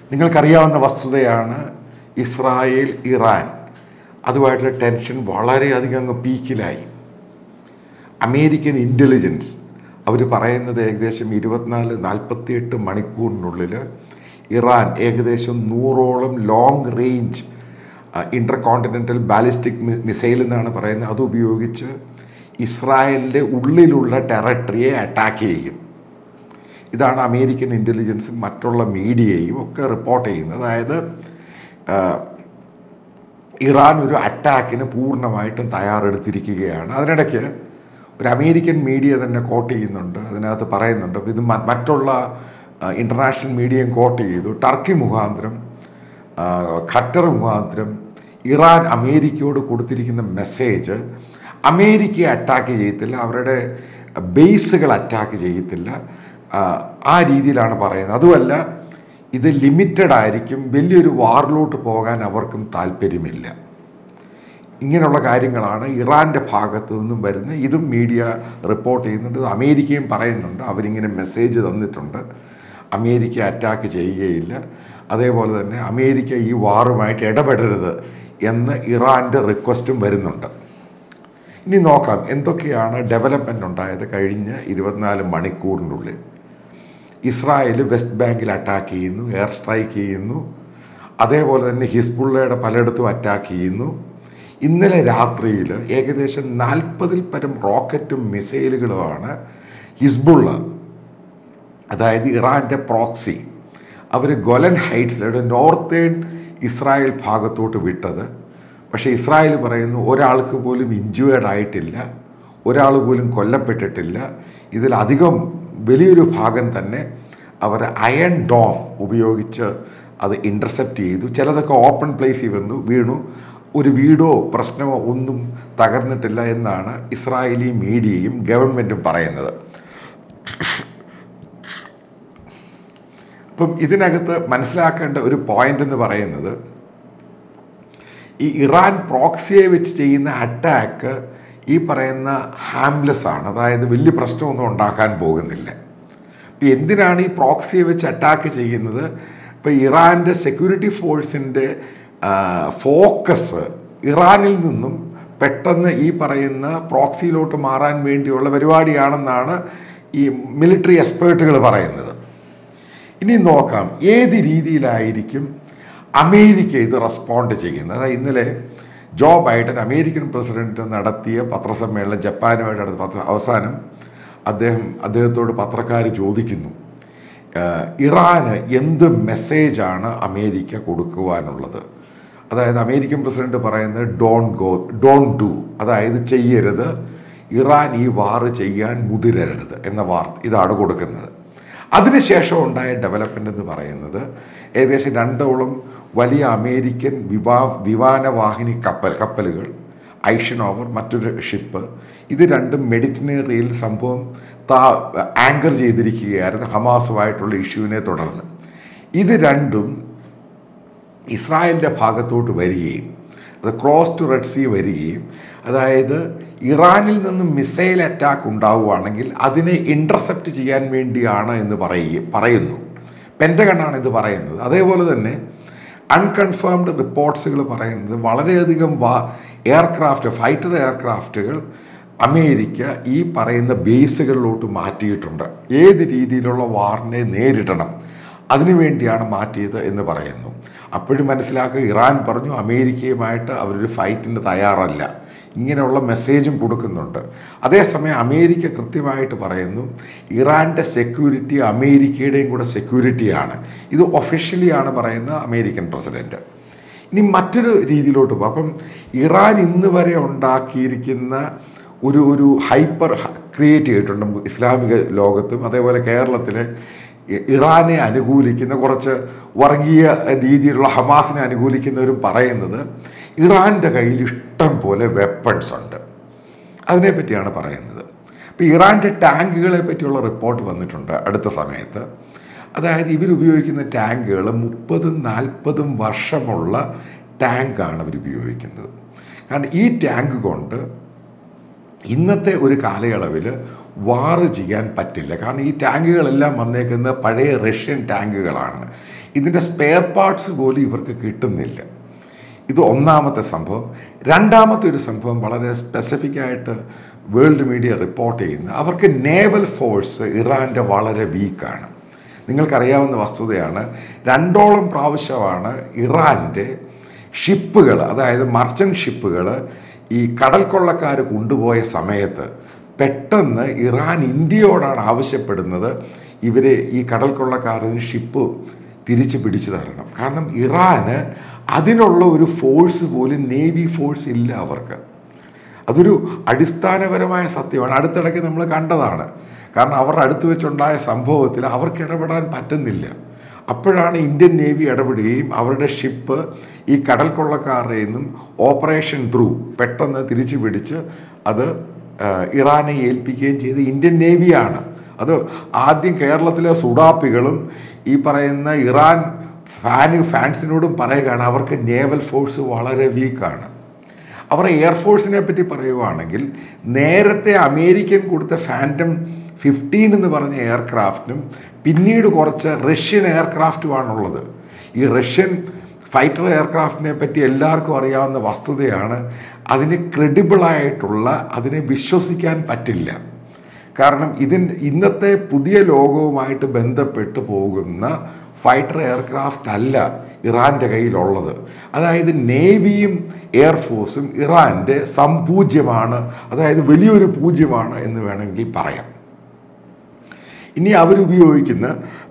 നിങ്ങൾക്കറിയാവുന്ന വസ്തുതയാണ് Israel Iran അതുമായിട്ടുള്ള tension വളരെയധികം അങ്ങ് പീക്കിലായി അമേരിക്കൻ ഇൻ്റലിജൻസ് അവർ പറയുന്നത് ഏകദേശം ഇരുപത്തിനാല് നാൽപ്പത്തിയെട്ട് മണിക്കൂറിനുള്ളിൽ ഇറാൻ ഏകദേശം നൂറോളം long range intercontinental ballistic missile എന്നാണ് പറയുന്നത് അത് ഉപയോഗിച്ച് ഇസ്രായേലിൻ്റെ ഉള്ളിലുള്ള ടെറട്ടറിയെ അറ്റാക്ക് ചെയ്യും ഇതാണ് അമേരിക്കൻ ഇൻ്റലിജൻസും മറ്റുള്ള മീഡിയയും ഒക്കെ റിപ്പോർട്ട് ചെയ്യുന്നത് അതായത് ആ, ഇറാൻ ഒരു അറ്റാക്കിന് പൂർണ്ണമായിട്ടും തയ്യാറെടുത്തിരിക്കുകയാണ് അതിനിടയ്ക്ക് ഒരു അമേരിക്കൻ മീഡിയ തന്നെ കോട്ട് ചെയ്യുന്നുണ്ട് അതിനകത്ത് പറയുന്നുണ്ട് അപ്പോൾ ഇത് മ- മറ്റുള്ള ഇൻ്റർനാഷണൽ മീഡിയയും കോട്ട് ചെയ്തു ടർക്കി മുഖാന്തരം ആ, ഖത്തർ മുഖാന്തരം ഇറാൻ അമേരിക്കയോട് കൊടുത്തിരിക്കുന്ന മെസ്സേജ് അമേരിക്കയെ അറ്റാക്ക് ചെയ്യത്തില്ല അവരുടെ ബേസുകൾ അറ്റാക്ക് ചെയ്യത്തില്ല ആ, ആ രീതിയിലാണ് പറയുന്നത് അതുമല്ല ഇത് ലിമിറ്റഡ് ആയിരിക്കും വലിയൊരു വാറിലോട്ട് പോകാൻ അവർക്കും താല്പര്യമില്ല ഇങ്ങനെയുള്ള കാര്യങ്ങളാണ് ഇറാൻ്റെ ഭാഗത്തു നിന്നും വരുന്ന ഇതും മീഡിയ റിപ്പോർട്ട് ചെയ്യുന്നുണ്ട് ഇത് അമേരിക്കയും പറയുന്നുണ്ട് അവരിങ്ങനെ മെസ്സേജ് തന്നിട്ടുണ്ട് അമേരിക്ക അറ്റാക്ക് ചെയ്യുകയില്ല അതേപോലെ തന്നെ അമേരിക്ക ഈ വാറുമായിട്ട് ഇടപെടരുത് എന്ന് ഇറാൻ്റെ റിക്വസ്റ്റും വരുന്നുണ്ട് ഇനി നോക്കാം എന്തൊക്കെയാണ് ഡെവലപ്മെൻ്റ് ഉണ്ടായത് കഴിഞ്ഞ ഇരുപത്തിനാല് മണിക്കൂറിനുള്ളിൽ ഇസ്രായേൽ വെസ്റ്റ് ബാങ്കിൽ അറ്റാക്ക് ചെയ്യുന്നു എയർ സ്ട്രൈക്ക് ചെയ്യുന്നു അതേപോലെ തന്നെ ഹിസ്ബുള്ളയുടെ പലയിടത്തും അറ്റാക്ക് ചെയ്യുന്നു ഇന്നലെ രാത്രിയിൽ ഏകദേശം നാൽപ്പതിൽ പരം റോക്കറ്റും മിസൈലുകളുമാണ് ഹിസ്ബുള്ള അതായത് ഇറാൻ്റെ പ്രോക്സി അവർ ഗൊലൻ ഹൈറ്റ്സിലൂടെ നോർത്തേൺ ഇസ്രായേൽ ഭാഗത്തോട്ട് വിട്ടത് പക്ഷേ ഇസ്രായേൽ പറയുന്നു ഒരാൾക്ക് പോലും ഇഞ്ചുവേർഡ് ആയിട്ടില്ല ഒരാൾ പോലും കൊല്ലപ്പെട്ടിട്ടില്ല ഇതിലധികം വലിയൊരു ഭാഗം തന്നെ അവർ അയൺ ഡോം ഉപയോഗിച്ച് അത് ഇൻ്റർസെപ്റ്റ് ചെയ്തു ചിലതൊക്കെ ഓപ്പൺ പ്ലേസിൽ വന്നു വീണു ഒരു വീടോ പ്രശ്നമോ ഒന്നും തകർന്നിട്ടില്ല എന്നാണ് ഇസ്രായേലി മീഡിയയും ഗവൺമെൻറ്റും പറയുന്നത് അപ്പം ഇതിനകത്ത് മനസ്സിലാക്കേണ്ട ഒരു പോയിന്റ് എന്ന് പറയുന്നത് ഈ ഇറാൻ പ്രോക്സിയെ വെച്ച് ചെയ്യുന്ന അറ്റാക്ക് ഈ പറയുന്ന ഹാംലെസ് ആണ് അതായത് വലിയ പ്രശ്നമൊന്നും ഉണ്ടാക്കാൻ പോകുന്നില്ല ഇപ്പം എന്തിനാണ് ഈ പ്രോക്സിയെ വെച്ച് അറ്റാക്ക് ചെയ്യുന്നത് ഇപ്പം ഇറാൻ്റെ സെക്യൂരിറ്റി ഫോഴ്സിൻ്റെ ഫോക്കസ് ഇറാനിൽ നിന്നും പെട്ടെന്ന് ഈ പറയുന്ന പ്രോക്സിയിലോട്ട് മാറാൻ വേണ്ടിയുള്ള പരിപാടിയാണെന്നാണ് ഈ മിലിറ്ററി എക്സ്പേർട്ടുകൾ പറയുന്നത് ഇനി നോക്കാം ഏത് രീതിയിലായിരിക്കും അമേരിക്ക ഇത് റെസ്പോണ്ട് ചെയ്യുന്നത് അതായത് ഇന്നലെ ജോ ബൈഡൻ അമേരിക്കൻ പ്രസിഡന്റ് നടത്തിയ പത്രസമ്മേളനം ജപ്പാനുമായിട്ട് നടത്തിയ പത്ര അവസാനം അദ്ദേഹം അദ്ദേഹത്തോട് പത്രക്കാർ ചോദിക്കുന്നു "ആഹ്, ഇറാന് എന്ത് മെസ്സേജാണ് അമേരിക്ക കൊടുക്കുവാനുള്ളത് അതായത് അമേരിക്കൻ പ്രസിഡന്റ് പറയുന്നത് ഡോൺ ഗോ ഡോൺ ഡു അതായത് ചെയ്യരുത് ഇറാൻ ഈ വാറ് ചെയ്യാൻ മുതിരരുത് എന്ന വാർത്ത ഇതാണ് കൊടുക്കുന്നത് അതിനുശേഷം ഉണ്ടായ ഡെവലപ്മെൻ്റ് എന്ന് പറയുന്നത് ഏകദേശം രണ്ടോളം വലിയ അമേരിക്കൻ വിവാ വിമാനവാഹിനി കപ്പൽ കപ്പലുകൾ ഐഷനോവർ മറ്റൊരു ഷിപ്പ് ഇത് രണ്ടും മെഡിറ്ററേനിയനിൽ സംഭവം താ ആങ്കർ ചെയ്തിരിക്കുകയായിരുന്നു ഹമാസുമായിട്ടുള്ള ഇഷ്യൂവിനെ തുടർന്ന് ഇത് രണ്ടും ഇസ്രായേലിൻ്റെ ഭാഗത്തോട്ട് വരികയും അത് ക്രോസ് ടു റെഡ് സീ വരികയും അതായത് ഇറാനിൽ നിന്നും മിസൈൽ അറ്റാക്ക് ഉണ്ടാവുകയാണെങ്കിൽ അതിനെ ഇൻ്റർസെപ്റ്റ് ചെയ്യാൻ വേണ്ടിയാണ് എന്ന് പറയുക പറയുന്നു പെൻറ്റഗണാണ് ഇത് പറയുന്നത് അതേപോലെ തന്നെ അൺകൺഫേംഡ് റിപ്പോർട്ട്സുകൾ പറയുന്നത് വളരെയധികം വാ എയർക്രാഫ്റ്റ് ഫൈറ്റർ എയർക്രാഫ്റ്റുകൾ അമേരിക്ക ഈ പറയുന്ന ബേസുകളിലോട്ട് മാറ്റിയിട്ടുണ്ട് ഏത് രീതിയിലുള്ള വാറിനെ നേരിടണം അതിനുവേണ്ടിയാണ് മാറ്റിയത് എന്ന് പറയുന്നു അപ്പോഴും മനസ്സിലാക്കുക ഇറാൻ പറഞ്ഞു അമേരിക്കയുമായിട്ട് അവരൊരു ഫൈറ്റിന് തയ്യാറല്ല ഇങ്ങനെയുള്ള മെസ്സേജും കൊടുക്കുന്നുണ്ട് അതേസമയം അമേരിക്ക കൃത്യമായിട്ട് പറയുന്നു ഇറാൻ്റെ സെക്യൂരിറ്റി അമേരിക്കയുടെയും കൂടെ സെക്യൂരിറ്റിയാണ് ഇത് ഒഫീഷ്യലിയാണ് പറയുന്ന അമേരിക്കൻ പ്രസിഡന്റ് ഇനി മറ്റൊരു രീതിയിലോട്ട് പോകും അപ്പം ഇറാൻ ഇന്ന് വരെ ഉണ്ടാക്കിയിരിക്കുന്ന ഒരു ഒരു ഹൈപ്പർ ക്രിയേറ്റ് ചെയ്തിട്ടുണ്ട് ഇസ്ലാമിക ലോകത്തും അതേപോലെ കേരളത്തിലെ ഇ- ഇറാനെ അനുകൂലിക്കുന്ന കുറച്ച് വർഗീയ രീതിയിലുള്ള ഹമാസിനെ അനുകൂലിക്കുന്നവരും പറയുന്നത് ഇറാൻ്റെ കയ്യിൽ ഇഷ്ടം പോലെ വെപ്പൺസ് ഉണ്ട് അതിനെപ്പറ്റിയാണ് പറയുന്നത് ഇപ്പോൾ ഇറാൻ്റെ ടാങ്കുകളെ പറ്റിയുള്ള റിപ്പോർട്ട് വന്നിട്ടുണ്ട് അടുത്ത സമയത്ത് അതായത് ഇവരുപയോഗിക്കുന്ന ടാങ്കുകൾ മുപ്പതും നാൽപ്പതും വർഷമുള്ള ടാങ്കാണ് അവർ ഉപയോഗിക്കുന്നത് കാരണം ഈ ടാങ്ക് കൊണ്ട് ഇന്നത്തെ ഒരു കാലയളവിൽ വാറ് ചെയ്യാൻ പറ്റില്ല കാരണം ഈ ടാങ്കുകളെല്ലാം വന്നേക്കുന്നത് പഴയ റഷ്യൻ ടാങ്കുകളാണ് ഇതിൻ്റെ സ്പെയർ പാർട്സ് പോലും ഇവർക്ക് കിട്ടുന്നില്ല ഇത് ഒന്നാമത്തെ സംഭവം രണ്ടാമത്തെ ഒരു സംഭവം വളരെ സ്പെസിഫിക് ആയിട്ട് വേൾഡ് മീഡിയ റിപ്പോർട്ട് ചെയ്യുന്നത് അവർക്ക് നേവൽ ഫോഴ്സ് ഇറാൻ്റെ വളരെ വീക്കാണ് നിങ്ങൾക്കറിയാവുന്ന വസ്തുതയാണ് രണ്ടോളം പ്രാവശ്യമാണ് ഇറാൻ്റെ ഷിപ്പുകൾ അതായത് മർച്ചൻ്റ് ഷിപ്പുകൾ ഈ കടൽ കൊള്ളക്കാർ കൊണ്ടുപോയ സമയത്ത് പെട്ടെന്ന് ഇറാൻ ഇന്ത്യയോടാണ് ആവശ്യപ്പെടുന്നത് ഇവരെ ഈ കടൽ കൊള്ളക്കാരന് ഷിപ്പ് തിരിച്ച് പിടിച്ചു തരണം കാരണം ഇറാന് അതിനുള്ള ഒരു ഫോഴ്സ് പോലും നേവി ഫോഴ്സ് ഇല്ല അവർക്ക് അതൊരു അടിസ്ഥാനപരമായ സത്യമാണ് അടുത്തിടയ്ക്ക് നമ്മൾ കണ്ടതാണ് കാരണം അവരുടെ അടുത്ത് വെച്ചുണ്ടായ സംഭവത്തിൽ അവർക്ക് ഇടപെടാൻ പറ്റുന്നില്ല അപ്പോഴാണ് ഇന്ത്യൻ നേവി ഇടപെടുകയും അവരുടെ ഷിപ്പ് ഈ കടൽ കൊള്ളക്കാരുടെ നിന്നും ഓപ്പറേഷൻ ത്രൂ പെട്ടെന്ന് തിരിച്ചു പിടിച്ച് അത് ആ, ഇറാനെ ഏൽപ്പിക്കുകയും ചെയ്ത് ഇന്ത്യൻ നേവിയാണ് അത് ആദ്യം കേരളത്തിലെ സുഡാപ്പികളും ഈ പറയുന്ന ഇറാൻ ഫാന് ഫാൻസിനോടും പറയുകയാണ് അവർക്ക് നേവൽ ഫോഴ്സ് വളരെ വീക്കാണ് അവർ എയർഫോഴ്സിനെ പറ്റി പറയുവാണെങ്കിൽ നേരത്തെ അമേരിക്കൻ കൊടുത്ത ഫാൻറ്റം ഫിഫ്റ്റീൻ എന്ന് പറഞ്ഞ എയർക്രാഫ്റ്റിനും പിന്നീട് കുറച്ച് റഷ്യൻ എയർക്രാഫ്റ്റുമാണുള്ളത് ഈ റഷ്യൻ ഫൈറ്റർ എയർക്രാഫ്റ്റിനെ പറ്റി എല്ലാവർക്കും അറിയാവുന്ന വസ്തുതയാണ് അതിന് ക്രെഡിബിളായിട്ടുള്ള അതിനെ വിശ്വസിക്കാൻ പറ്റില്ല കാരണം ഇതിൻ്റെ ഇന്നത്തെ പുതിയ ലോകവുമായിട്ട് ബന്ധപ്പെട്ട് പോകുന്ന ഫൈറ്റർ എയർക്രാഫ്റ്റ് അല്ല ഇറാൻ്റെ കയ്യിലുള്ളത് അതായത് നേവിയും എയർഫോഴ്സും ഇറാൻ്റെ സംപൂജ്യമാണ് അതായത് വലിയൊരു പൂജ്യമാണ് എന്ന് വേണമെങ്കിൽ പറയാം ഇനി അവരുപയോഗിക്കുന്ന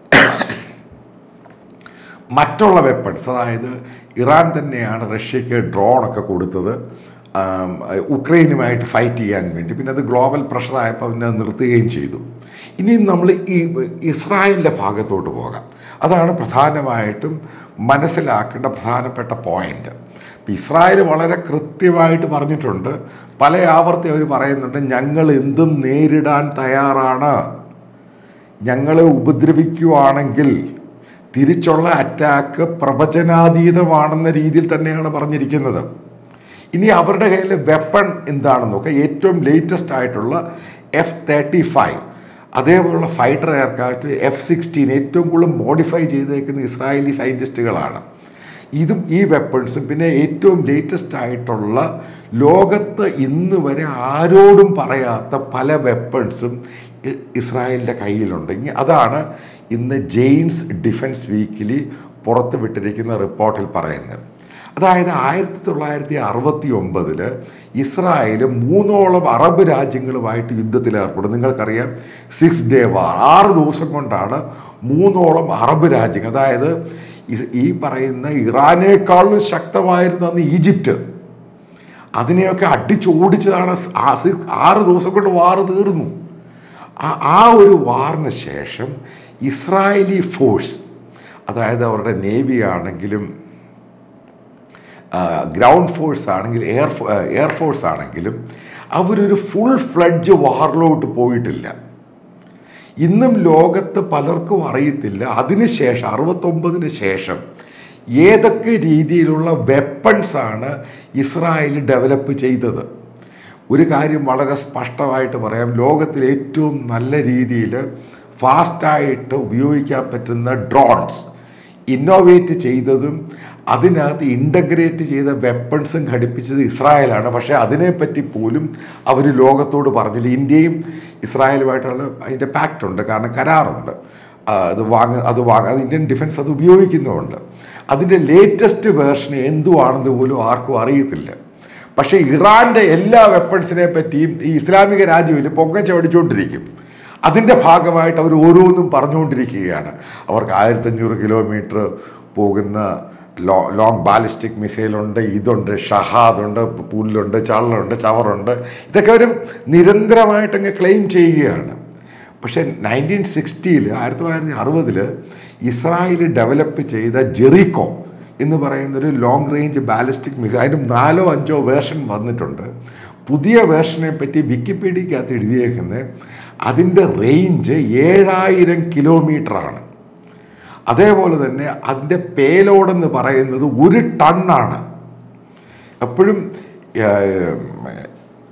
മറ്റുള്ള വെപ്പൺസ് അതായത് ഇറാൻ തന്നെയാണ് റഷ്യക്ക് ഡ്രോണൊക്കെ കൊടുത്തത് ആം, ഉക്രൈനുമായിട്ട് ഫൈറ്റ് ചെയ്യാൻ വേണ്ടി പിന്നെ അത് ഗ്ലോബൽ പ്രഷറായപ്പോൾ പിന്നെ അത് നിർത്തുകയും ചെയ്തു ഇനി നമ്മൾ ഈ ഇസ്രായേലിൻ്റെ ഭാഗത്തോട്ട് പോകാം അതാണ് പ്രധാനമായിട്ടും മനസ്സിലാക്കേണ്ട പ്രധാനപ്പെട്ട പോയിന്റ് ഇപ്പം ഇസ്രായേൽ വളരെ കൃത്യമായിട്ട് പറഞ്ഞിട്ടുണ്ട് പല ആവർത്തി അവർ പറയുന്നുണ്ട് ഞങ്ങൾ എന്തും നേരിടാൻ തയ്യാറാണ് ഞങ്ങളെ ഉപദ്രവിക്കുവാണെങ്കിൽ തിരിച്ചുള്ള അറ്റാക്ക് പ്രവചനാതീതമാണെന്ന രീതിയിൽ തന്നെയാണ് പറഞ്ഞിരിക്കുന്നത് ഇനി അവരുടെ കയ്യിൽ വെപ്പൺ എന്താണെന്ന് നോക്കുക ഏറ്റവും ലേറ്റസ്റ്റ് ആയിട്ടുള്ള എഫ് തേർട്ടി ഫൈവ് അതേപോലുള്ള ഫൈറ്റർ എയർക്രാഫ്റ്റ് എഫ് സിക്സ്റ്റീൻ ഏറ്റവും കൂടുതൽ മോഡിഫൈ ചെയ്തേക്കുന്ന ഇസ്രായേലി സയൻറ്റിസ്റ്റുകളാണ് ഇതും ഈ വെപ്പൺസും പിന്നെ ഏറ്റവും ലേറ്റസ്റ്റ് ആയിട്ടുള്ള ലോകത്ത് ഇന്ന് വരെ ആരോടും പറയാത്ത പല വെപ്പൺസും ഇ- ഇസ്രായേലിൻ്റെ കയ്യിലുണ്ട് ഇനി അതാണ് ഇന്ന് ജെയിൻസ് ഡിഫൻസ് വീക്കിലി പുറത്ത് വിട്ടിരിക്കുന്ന റിപ്പോർട്ടിൽ പറയുന്നത് അതായത് ആയിരത്തി തൊള്ളായിരത്തി അറുപത്തി ഒമ്പതിൽ ഇസ്രായേൽ മൂന്നോളം അറബ് രാജ്യങ്ങളുമായിട്ട് യുദ്ധത്തിൽ ഏർപ്പെടും നിങ്ങൾക്കറിയാം സിക്സ് ഡേ വാർ ആറ് ദിവസം കൊണ്ടാണ് മൂന്നോളം അറബ് രാജ്യങ്ങൾ അതായത് ഇസ്- ഈ പറയുന്ന ഇറാനേക്കാളും ശക്തമായിരുന്ന അന്ന് ഈജിപ്റ്റ് അതിനെയൊക്കെ അടിച്ചോടിച്ചതാണ് സ് ആ സിക്സ് ആറ് ദിവസം കൊണ്ട് വാറ് തീർന്നു ആ- ആ ഒരു വാറിന് ശേഷം ഇസ്രായേലി ഫോഴ്സ് അതായത് അവരുടെ നേവി ആണെങ്കിലും ഗ്രൗണ്ട് ഫോഴ്സ് ആണെങ്കിൽ എയർ എയർഫോഴ്സ് ആണെങ്കിലും അവരൊരു ഫുൾ ഫ്ലഡ്ജ് വാറിലോട്ട് പോയിട്ടില്ല ഇന്നും ലോകത്ത് പലർക്കും അറിയത്തില്ല അതിനുശേഷം അറുപത്തൊമ്പതിന് ശേഷം ഏതൊക്കെ രീതിയിലുള്ള വെപ്പൺസ് ആണ് ഇസ്രായേൽ ഡെവലപ്പ് ചെയ്തത് ഒരു കാര്യം വളരെ സ്പഷ്ടമായിട്ട് പറയാം ലോകത്തിൽ ഏറ്റവും നല്ല രീതിയിൽ ഫാസ്റ്റായിട്ട് ഉപയോഗിക്കാൻ പറ്റുന്ന ഡ്രോൺസ് ഇന്നോവേറ്റ് ചെയ്തതും അതിനകത്ത് ഇൻ്റഗ്രേറ്റ് ചെയ്ത വെപ്പൺസും ഘടിപ്പിച്ചത് ഇസ്രായേലാണ് പക്ഷേ അതിനെപ്പറ്റി പോലും അവർ ലോകത്തോട് പറഞ്ഞില്ല ഇന്ത്യയും ഇസ്രായേലുമായിട്ടുള്ള അതിൻ്റെ പാക്റ്റ് ഉണ്ട് കാരണം കരാറുണ്ട് ആ, അത് വാങ്ങ അത് വാങ്ങ അത് ഇന്ത്യൻ ഡിഫൻസ് അത് ഉപയോഗിക്കുന്നുമുണ്ട് അതിൻ്റെ ലേറ്റസ്റ്റ് വേർഷൻ എന്തുവാണെന്ന് പോലും ആർക്കും അറിയത്തില്ല പക്ഷേ ഇറാൻ്റെ എല്ലാ വെപ്പൺസിനെ പറ്റിയും ഈ ഇസ്ലാമിക രാജ്യത്തിൽ പൊങ്ങ ചവടിച്ചുകൊണ്ടിരിക്കും അതിൻ്റെ ഭാഗമായിട്ട് അവർ ഓരോന്നും പറഞ്ഞുകൊണ്ടിരിക്കുകയാണ് അവർക്ക് ആയിരത്തഞ്ഞൂറ് കിലോമീറ്റർ പോകുന്ന ലോ ലോങ് ബാലിസ്റ്റിക് മിസൈലുണ്ട് ഇതുണ്ട് ഷഹാദുണ്ട് പുല്ലുണ്ട് ചള്ളുണ്ട് ചവറുണ്ട് ഇതൊക്കെ അവർ നിരന്തരമായിട്ടങ്ങ് ക്ലെയിം ചെയ്യുകയാണ് പക്ഷേ നയൻറ്റീൻ സിക്സ്റ്റിയിൽ ആയിരത്തി തൊള്ളായിരത്തി അറുപതിൽ ഇസ്രായേൽ ഡെവലപ്പ് ചെയ്ത ജെറിക്കോ എന്ന് പറയുന്നൊരു ലോങ് റേഞ്ച് ബാലിസ്റ്റിക് മിസൈൽ അതിന് നാലോ അഞ്ചോ വേർഷൻ വന്നിട്ടുണ്ട് പുതിയ വേർഷനെ പറ്റി വിക്കിപീഡിയക്കകത്ത് എഴുതിയേക്കുന്നത് അതിൻ്റെ റേഞ്ച് ഏഴായിരം കിലോമീറ്ററാണ് അതേപോലെ തന്നെ അതിൻ്റെ പേലോഡ് എന്ന് പറയുന്നത് ഒരു ടണ്ണാണ് എപ്പോഴും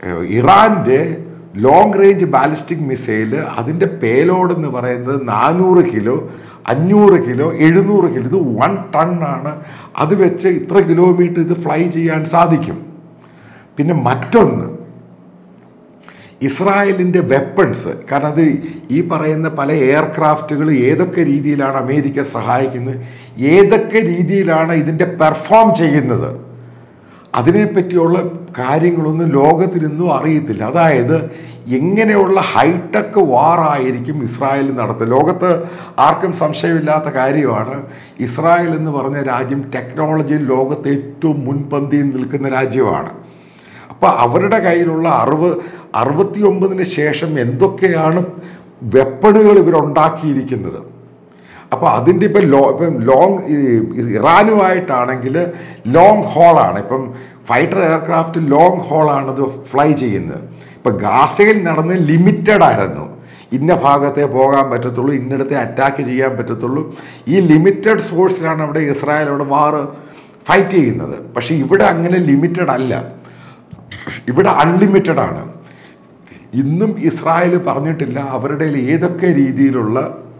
ഏഹ്, ഇറാൻ്റെ ലോങ് റേഞ്ച് ബാലിസ്റ്റിക് മിസൈല് അതിൻ്റെ പേലോഡ് എന്ന് പറയുന്നത് നാനൂറ് കിലോ അഞ്ഞൂറ് കിലോ എഴുന്നൂറ് കിലോ ഇത് വൺ ടൺ ആണ് അത് വെച്ച് ഇത്ര കിലോമീറ്റർ ഇത് ഫ്ലൈ ചെയ്യാൻ സാധിക്കും പിന്നെ മറ്റൊന്ന് ഇസ്രായേലിൻ്റെ വെപ്പൺസ് കാരണം അത് ഈ പറയുന്ന പല എയർക്രാഫ്റ്റുകൾ ഏതൊക്കെ രീതിയിലാണ് അമേരിക്ക സഹായിക്കുന്നത് ഏതൊക്കെ രീതിയിലാണ് ഇതിൻ്റെ പെർഫോം ചെയ്യുന്നത് അതിനെപ്പറ്റിയുള്ള കാര്യങ്ങളൊന്നും ലോകത്തിനൊന്നും അറിയത്തില്ല അതായത് എങ്ങനെയുള്ള ഹൈടെക് വാറായിരിക്കും ഇസ്രായേൽ നടത്തുക ലോകത്ത് ആർക്കും സംശയമില്ലാത്ത കാര്യമാണ് ഇസ്രായേൽ എന്ന് പറഞ്ഞ രാജ്യം ടെക്നോളജിയിൽ ലോകത്ത് ഏറ്റവും മുൻപന്തിയിൽ നിൽക്കുന്ന രാജ്യമാണ് അപ്പോൾ അവരുടെ കയ്യിലുള്ള അറുപത് അറുപത്തി ഒമ്പതിന് ശേഷം എന്തൊക്കെയാണ് വെപ്പണുകൾ ഇവരുണ്ടാക്കിയിരിക്കുന്നത് അപ്പോൾ അതിൻ്റെ ഇപ്പം ലോ ഇപ്പം ലോങ് ഇറാനുമായിട്ടാണെങ്കിൽ ലോങ് ഹോളാണ് ഇപ്പം ഫൈറ്റർ എയർക്രാഫ്റ്റ് ലോങ് ഹോളാണ് ഇത് ഫ്ലൈ ചെയ്യുന്നത് ഇപ്പം ഗാസയിൽ നടന്ന് ലിമിറ്റഡ് ആയിരുന്നു ഇന്ന ഭാഗത്തെ പോകാൻ പറ്റത്തുള്ളൂ ഇന്നിടത്തെ അറ്റാക്ക് ചെയ്യാൻ പറ്റത്തുള്ളൂ ഈ ലിമിറ്റഡ് സോഴ്സിലാണ് അവിടെ ഇസ്രായേൽ അവിടെ വാറ് ഫൈറ്റ് ചെയ്യുന്നത് പക്ഷേ ഇവിടെ അങ്ങനെ ലിമിറ്റഡ് അല്ല ഇവിടെ അൺലിമിറ്റഡ് ആണ് ഇന്നും ഇസ്രായേൽ പറഞ്ഞിട്ടില്ല അവരുടെ കയ്യിൽ ഏതൊക്കെ രീതിയിലുള്ള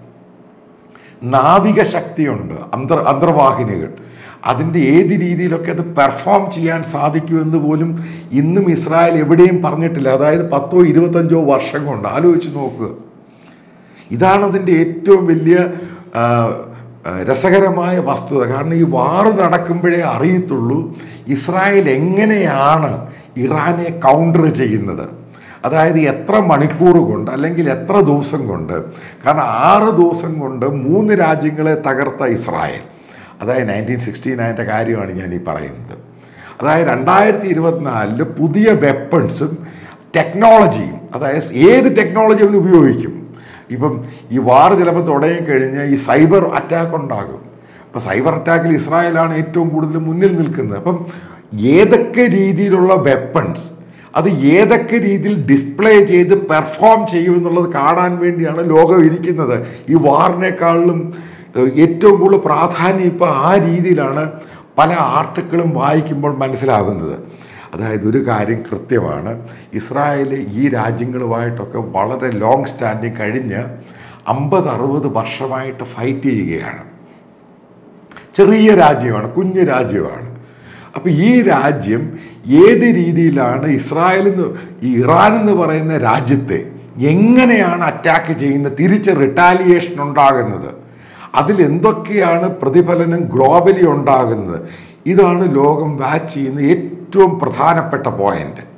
നാവിക ശക്തിയുണ്ട് അന്തർ അന്തർവാഹിനികൾ അതിൻ്റെ ഏത് രീതിയിലൊക്കെ അത് പെർഫോം ചെയ്യാൻ സാധിക്കുമെന്ന് പോലും ഇന്നും ഇസ്രായേൽ എവിടെയും പറഞ്ഞിട്ടില്ല അതായത് പത്തോ ഇരുപത്തഞ്ചോ വർഷം കൊണ്ട് ആലോചിച്ച് നോക്കുക ഇതാണ് അതിൻ്റെ ഏറ്റവും വലിയ ആ, ആ, രസകരമായ വസ്തുത കാരണം ഈ വാറ് നടക്കുമ്പോഴേ അറിയത്തുള്ളൂ ഇസ്രായേൽ എങ്ങനെയാണ് ഇറാനെ കൗണ്ടർ ചെയ്യുന്നത് അതായത് എത്ര മണിക്കൂർ കൊണ്ട് അല്ലെങ്കിൽ എത്ര ദിവസം കൊണ്ട് കാരണം ആറ് ദിവസം കൊണ്ട് മൂന്ന് രാജ്യങ്ങളെ തകർത്ത ഇസ്രായേൽ അതായത് നയൻറ്റീൻ സിക്സ്റ്റി നയൻ്റെ കാര്യമാണ് ഞാൻ ഈ പറയുന്നത് അതായത് രണ്ടായിരത്തി ഇരുപത്തിനാലില് പുതിയ വെപ്പൺസും ടെക്നോളജിയും അതായത് ഏത് ടെക്നോളജി അവന് ഉപയോഗിക്കും ഇപ്പം ഈ വാർ ചിലപ്പോൾ തുടങ്ങിക്കഴിഞ്ഞാൽ ഈ സൈബർ അറ്റാക്ക് ഉണ്ടാകും അപ്പം സൈബർ അറ്റാക്കിൽ ഇസ്രായേലാണ് ഏറ്റവും കൂടുതൽ മുന്നിൽ നിൽക്കുന്നത് അപ്പം ഏതൊക്കെ രീതിയിലുള്ള വെപ്പൺസ് അത് ഏതൊക്കെ രീതിയിൽ ഡിസ്പ്ലേ ചെയ്ത് പെർഫോം ചെയ്യുമെന്നുള്ളത് കാണാൻ വേണ്ടിയാണ് ലോകം ഇരിക്കുന്നത് ഈ വാറിനേക്കാളിലും ഏഹ്, ഏറ്റവും കൂടുതൽ പ്രാധാന്യം ഇപ്പോൾ ആ രീതിയിലാണ് പല ആർട്ടിക്കിളും വായിക്കുമ്പോൾ മനസ്സിലാകുന്നത് അതായത് ഒരു കാര്യം കൃത്യമാണ് ഇസ്രായേൽ ഈ രാജ്യങ്ങളുമായിട്ടൊക്കെ വളരെ ലോങ് സ്റ്റാൻഡിങ് കഴിഞ്ഞ് അമ്പത് അറുപത് വർഷമായിട്ട് ഫൈറ്റ് ചെയ്യുകയാണ് ചെറിയ രാജ്യമാണ് കുഞ്ഞു രാജ്യമാണ് അപ്പോൾ ഈ രാജ്യം ഏത് രീതിയിലാണ് ഇസ്രായേൽ എന്ന് ഈ ഇറാൻ എന്ന് പറയുന്ന രാജ്യത്തെ എങ്ങനെയാണ് അറ്റാക്ക് ചെയ്യുന്നത് തിരിച്ച് റിട്ടാലിയേഷൻ ഉണ്ടാകുന്നത് അതിൽ എന്തൊക്കെയാണ് പ്രതിഫലനം ഗ്ലോബലി ഉണ്ടാകുന്നത് ഇതാണ് ലോകം വാച്ച് ചെയ്യുന്ന ഏറ്റവും പ്രധാനപ്പെട്ട പോയിന്റ്